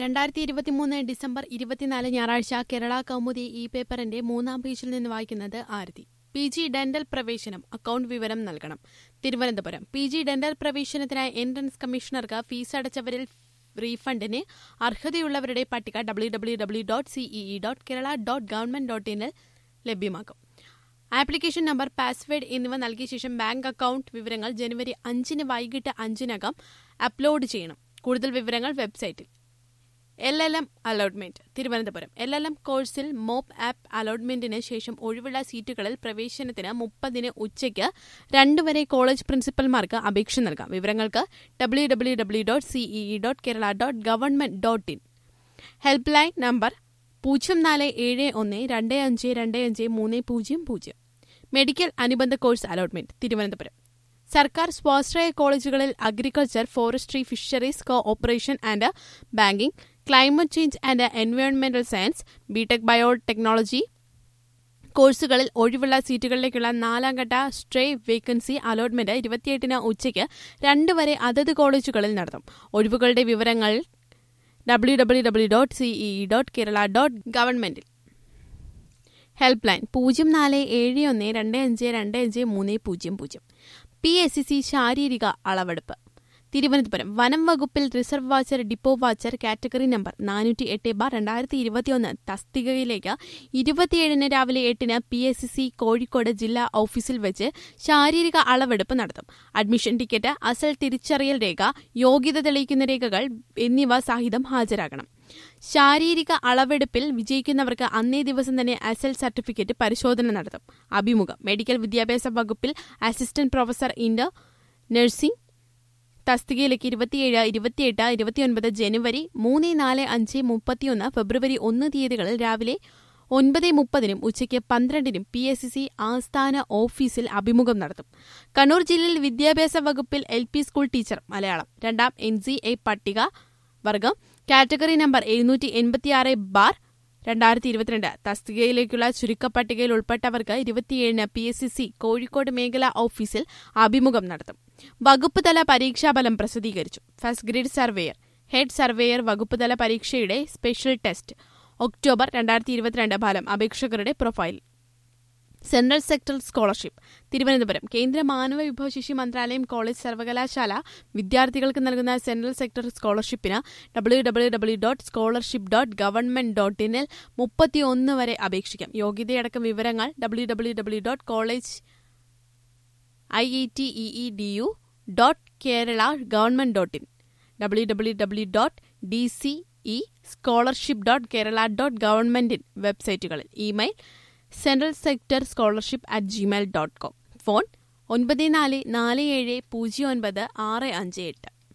രണ്ടായിരത്തി ഇരുപത്തിമൂന്ന് ഡിസംബർ ഇരുപത്തിനാല് ഞായറാഴ്ച കേരള കൗമുദി ഇ പേപ്പറിന്റെ മൂന്നാം പേജിൽ നിന്ന് വായിക്കുന്നത് ആരതി പി ജി ഡെന്റൽ പ്രവേശനം അക്കൌണ്ട് വിവരം നൽകണം തിരുവനന്തപുരം പി ജി ഡെന്റൽ പ്രവേശനത്തിനായി എൻട്രൻസ് കമ്മീഷണർക്ക് ഫീസ് അടച്ചവരിൽ റീഫണ്ടിന് അർഹതയുള്ളവരുടെ പട്ടിക W W W dot CEE dot Kerala dot government dot ഇനിൽ ലഭ്യമാക്കും ആപ്ലിക്കേഷൻ നമ്പർ പാസ്വേഡ് എന്നിവ നൽകിയ ശേഷം ബാങ്ക് അക്കൌണ്ട് വിവരങ്ങൾ ജനുവരി അഞ്ചിന് വൈകിട്ട് അഞ്ചിനകം അപ്ലോഡ് ചെയ്യണം കൂടുതൽ വിവരങ്ങൾ വെബ്സൈറ്റിൽ L L M allotment Thiruvananthapuram L L M കോഴ്സിൽ മോപ്പ് ആപ്പ് അലോട്ട്മെന്റിന് ശേഷം ഒഴിവുള്ള സീറ്റുകളിൽ പ്രവേശനത്തിന് മുപ്പതിന് ഉച്ചയ്ക്ക് രണ്ട് വരെ കോളേജ് പ്രിൻസിപ്പൽമാർക്ക് അപേക്ഷ നൽകാം വിവരങ്ങൾക്ക് W W W dot CEE dot Kerala dot government dot in help line number പൂജ്യം നാല് ഏഴ് ഒന്ന് രണ്ട് അഞ്ച് രണ്ട് അഞ്ച് മൂന്ന് പൂജ്യം പൂജ്യം മെഡിക്കൽ അനുബന്ധ കോഴ്സ് അലോട്ട്മെന്റ് തിരുവനന്തപുരം സർക്കാർ സ്വാശ്രയ കോളേജുകളിൽ agriculture forestry fisheries cooperation and banking climate change and എൻവയോൺമെന്റൽ സയൻസ് ബിടെക് ബയോടെക്നോളജി കോഴ്സുകളിൽ ഒഴിവുള്ള സീറ്റുകളിലേക്കുള്ള നാലാം ഘട്ട സ്ട്രേ വേക്കൻസി അലോട്ട്മെന്റ് ഇരുപത്തിയെട്ടിന് ഉച്ചയ്ക്ക് രണ്ട് വരെ അതത് കോളേജുകളിൽ നടത്തും ഒഴിവുകളുടെ വിവരങ്ങൾ W W W dot CEE dot Kerala dot ഗവൺമെന്റിൽ ഹെൽപ്പ് ലൈൻ പൂജ്യം നാല് ഏഴ് ഒന്ന് രണ്ട് അഞ്ച് രണ്ട് അഞ്ച് മൂന്ന് പൂജ്യം പൂജ്യം പി എസ് സി സി ശാരീരിക അളവെടുപ്പ് തിരുവനന്തപുരം വനം വകുപ്പിൽ reserve watcher depot watcher category number നാനൂറ്റി എട്ട് ബാർ രണ്ടായിരത്തി ഇരുപത്തിയൊന്ന് തസ്തികയിലേക്ക് ഇരുപത്തിയേഴിന് രാവിലെ എട്ടിന് P S C C Kozhikode ജില്ലാ ഓഫീസിൽ വെച്ച് ശാരീരിക അളവെടുപ്പ് നടത്തും അഡ്മിഷൻ ടിക്കറ്റ് അസൽ തിരിച്ചറിയൽ രേഖ യോഗ്യത തെളിയിക്കുന്ന രേഖകൾ എന്നിവ സഹിതം ഹാജരാകണം ശാരീരിക അളവെടുപ്പിൽ വിജയിക്കുന്നവർക്ക് അന്നേ ദിവസം തന്നെ അസൽ സർട്ടിഫിക്കറ്റ് പരിശോധന നടത്തും അഭിമുഖം മെഡിക്കൽ വിദ്യാഭ്യാസ വകുപ്പിൽ അസിസ്റ്റന്റ് പ്രൊഫസർ ഇൻഡർ നഴ്സിംഗ് തസ്തികയിലേക്ക് ഇരുപത്തിയേഴ് ഇരുപത്തിയെട്ട് ഇരുപത്തിയൊൻപത് ജനുവരി മൂന്ന് നാല് അഞ്ച് മുപ്പത്തിയൊന്ന് ഫെബ്രുവരി ഒന്ന് തീയതികളിൽ രാവിലെ ഒൻപത് മുപ്പതിനും ഉച്ചയ്ക്ക് പന്ത്രണ്ടിനും പി എസ് സി സി ആസ്ഥാന ഓഫീസിൽ അഭിമുഖം നടത്തും കണ്ണൂർ ജില്ലയിൽ വിദ്യാഭ്യാസ വകുപ്പിൽ L P school teacher Malayalam രണ്ടാം എൻ സി എ പട്ടിക വർഗം കാറ്റഗറി നമ്പർ എഴുന്നൂറ്റി എൺപത്തിയാറ് ബാർ രണ്ടായിരത്തി ഇരുപത്തിരണ്ട് തസ്തികയിലേക്കുള്ള ചുരുക്കപ്പട്ടികയിൽ ഉൾപ്പെട്ടവർക്ക് ഇരുപത്തിയേഴിന് P S C C Kozhikode മേഖലാ ഓഫീസിൽ അഭിമുഖം നടത്തും വകുപ്പ് തല പരീക്ഷാഫലം പ്രസിദ്ധീകരിച്ചു first grade surveyor head surveyor വകുപ്പ് തല പരീക്ഷയുടെ സ്പെഷ്യൽ ടെസ്റ്റ് ഒക്ടോബർ രണ്ടായിരത്തി ഇരുപത്തിരണ്ട് ഫലം അപേക്ഷകരുടെ profile central sector scholarship Thiruvananthapuram കേന്ദ്ര മാനവ വിഭവശേഷി മന്ത്രാലയം കോളേജ് സർവകലാശാല വിദ്യാർത്ഥികൾക്ക് നൽകുന്ന സെൻട്രൽ സെക്ടർ സ്കോളർഷിപ്പിന് W W W dot scholarship dot government dot ഇനിൽ മുപ്പത്തിയൊന്ന് വരെ അപേക്ഷിക്കാം യോഗ്യതയടക്കം വിവരങ്ങൾ W W W dot college I E T E D U dot Kerala government dot in W W W dot D C E scholarship dot Kerala dot government in വെബ്സൈറ്റുകളിൽ email central sector scholarship at Gmail dot com phone ഒൻപത് നാല് നാല് ഏഴ് പൂജ്യം ഒൻപത് ആറ് അഞ്ച് എട്ട്